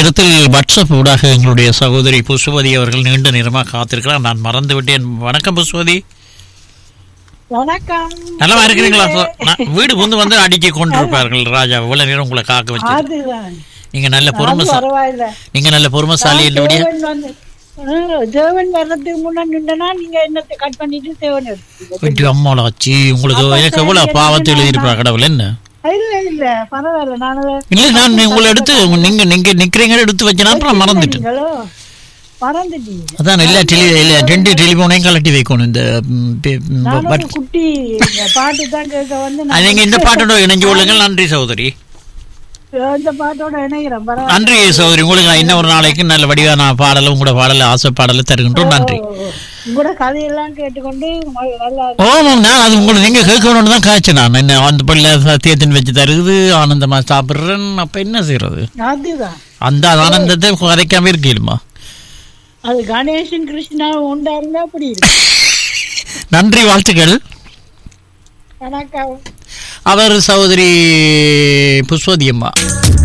நேரத்தில் வாட்ஸ்அப் ஊடாக எங்களுடைய சகோதரி புஷ்பவதி அவர்கள் நீண்ட நேரமாக காத்திருக்கிறார் நான் மறந்து விட்டேன் வணக்கம் புஷ்பவதி வணக்கம் நலமா இருக்கிறீங்களா நான் வீடு புந்து வந்து அடிக்க கொண்டு இருப்பார்கள் ராஜா இவ்வளவு நேரம் உங்களை காக்க வச்சு அதுதான் நீங்க நல்ல அது பொறுமை பரவாயில்ல நீங்க நல்ல பொறுமைசாலி இல்லையா தேவன் வந்து ஆ, தேவன் வர்றதுக்கு முன்னாடி நின்றனா நீங்க என்னத்தை கட் பண்ணிட்டு தேவன் எடுத்துக்கீங்க. வெட்டி அம்மாளாச்சி உங்களுக்கு எனக்கு எவ்வளவு பாவத்தை எழுதியிருப்பார் கடவுள் என்ன இல்ல இல்ல பரவாயில்ல நானு இல்ல நான் உங்களை எடுத்து நீங்க நீங்க நிக்கிறீங்க எடுத்து வச்சேன்னா அப்புறம் மறந்துட்டேன் நீங்களோ மறந்துட்டீங்க அதான் இல்ல டெலி இல்ல ரெண்டு டெலிபோனையும் கலட்டி வைக்கணும் இந்த ம், பே- ம், நானும் பட்- ஒரு குட்டி இந்த பாட்டு தான் கேட்க வந்து அது நான் நீங்க இந்த பாட்டோட இணைஞ்சு கொள்ளுங்கள் நன்றி சகோதரி இந்த பாட்டோட இணைகிறேன் பரவாயில்ல நன்றி சகோதரி உங்களுக்கு நான் இன்னும் ஒரு நாளைக்கு நல்ல வடிவான பாடலும் உங்களோட பாடல ஆசை பாடல தருகின்றோம் நன்றி உங்களோட கதையெல்லாம் கேட்டுக்கொண்டு ம- நல்லா ஓமாம் நான் அது உங்களை நீங்க கேட்கணும்னு தான் காய்ச்சேன் நான் என்ன அந்த பிள்ளை சத்தியத்தின் வச்சு தருகுது ஆனந்தமா சாப்பிடுறேன் அப்ப என்ன செய்யறது அதுதான் அந்த ஆனந்தத்தை கதைக்காம இருக்கலுமா அது கணேசன் கிருஷ்ணா உண்டா இருந்தா அப்படி இருக்கு நன்றி வாழ்த்துக்கள் வணக்கம் அவர் சகோதரி புஷ்பதி அம்மா